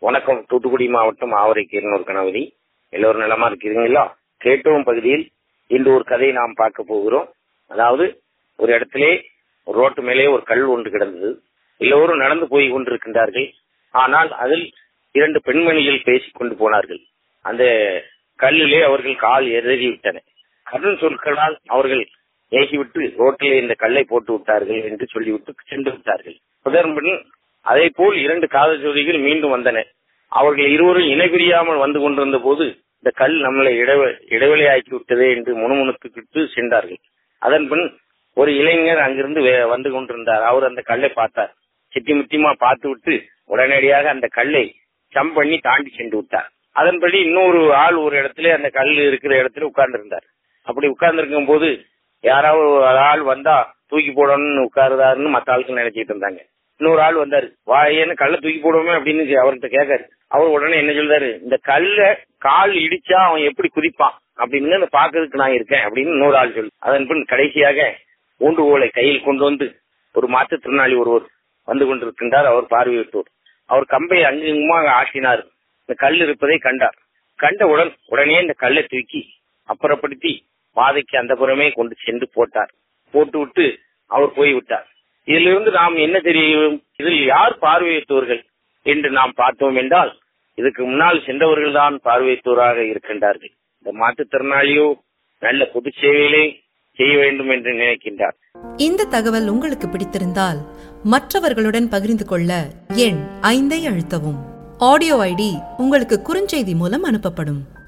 வணக்கம் தூத்துக்குடி மாவட்டம் ஆவரைக்கீரன் ஒரு கணவதி எல்லோரும் நலமா இருக்கிறீங்களா கேட்டோம் பகுதியில் இன்று ஒரு கதையை நாம் பார்க்க போகிறோம் அதாவது ஒரு இடத்திலே ஒரு ரோட்டு மேலே ஒரு கல் ஒன்று கிடந்தது எல்லோரும் நடந்து போய் கொண்டிருக்கின்றார்கள் ஆனால் அதில் இரண்டு பெண்மணிகள் பேசிக் கொண்டு போனார்கள் அந்த கல்லிலே அவர்கள் கால் எதறி விட்டன கருண் சொற்களால் அவர்கள் ஏகிவிட்டு ரோட்டிலே இந்த கல்லை போட்டு விட்டார்கள் என்று சொல்லிவிட்டு சென்று விட்டார்கள் புதர்பின் அதே போல் இரண்டு காதல் ஜோதிகள் மீண்டும் வந்தன அவர்கள் இருவரும் இணைபிரியாமல் வந்து கொண்டிருந்த போது இந்த கல் நம்மளை இடைவெளியாக்கி விட்டதே என்று முணுமுணுத்துக்கிட்டு சென்றார்கள் அதன் பின் ஒரு இளைஞர் அங்கிருந்து வந்து கொண்டிருந்தார் அவர் அந்த கல்லை பார்த்தார் சித்தி முத்தியமா பார்த்து விட்டு உடனடியாக அந்த கல்லை ஜம்ப் பண்ணி தாண்டி சென்று விட்டார் அதன்படி இன்னொரு ஆள் ஒரு இடத்துல அந்த கல் இருக்கிற இடத்துல உட்கார்ந்து இருந்தார் அப்படி உட்கார்ந்து இருக்கும் போது யாராவது ஒரு ஆள் வந்தா தூக்கி போடணும்னு உட்காருதாருன்னு மத்த ஆளுக்கு நினைச்சிட்டு இருந்தாங்க இன்னொரு ஆள் வந்தாரு வாயன்னு கல்ல தூக்கி போடுவோமே அப்படின்னு அவர்கிட்ட கேட்காரு அவர் உடனே என்ன சொல்றாரு இந்த கல்ல கால் இடிச்சா அவன் எப்படி குதிப்பான் அப்படின்னு பாக்குறதுக்கு நான் இருக்கேன் அப்படின்னு இன்னொரு ஆள் சொல்லு அதன் பின் கடைசியாக ஊண்டுகோலை கையில் கொண்டு வந்து ஒரு மாற்றுத்திறனாளி ஒருவர் வந்து கொண்டிருக்கின்றார் அவர் பார்வையிட்டோர் அவர் கம்பை அங்குமாக ஆசினார் இந்த கல் இருப்பதை கண்டார் கண்டவுடன் உடனே இந்த கல்லை தூக்கி அப்புறப்படுத்தி பாதைக்கு அந்த புறமே கொண்டு சென்று போட்டார் போட்டு விட்டு அவர் போய்விட்டார் இதிலிருந்து நாம் என்ன தெரியும் இதில் யார் பார்வையிட்டவர்கள் என்று நாம் பார்த்தோம் என்றால் இதுக்கு முன்னால் சென்றவர்கள் தான் பார்வையிட்டோராக இருக்கின்றார்கள் இந்த மாற்றுத்திறனாளியோ நல்ல பொது சேவையிலே செய்ய வேண்டும் என்று நினைக்கின்றார் இந்த தகவல் உங்களுக்கு பிடித்திருந்தால் மற்றவர்களுடன் பகிர்ந்து கொள்ள எண் ஐந்தை அழுத்தவும் ஆடியோ ஐடி உங்களுக்கு குறுஞ்செய்தி மூலம் அனுப்பப்படும்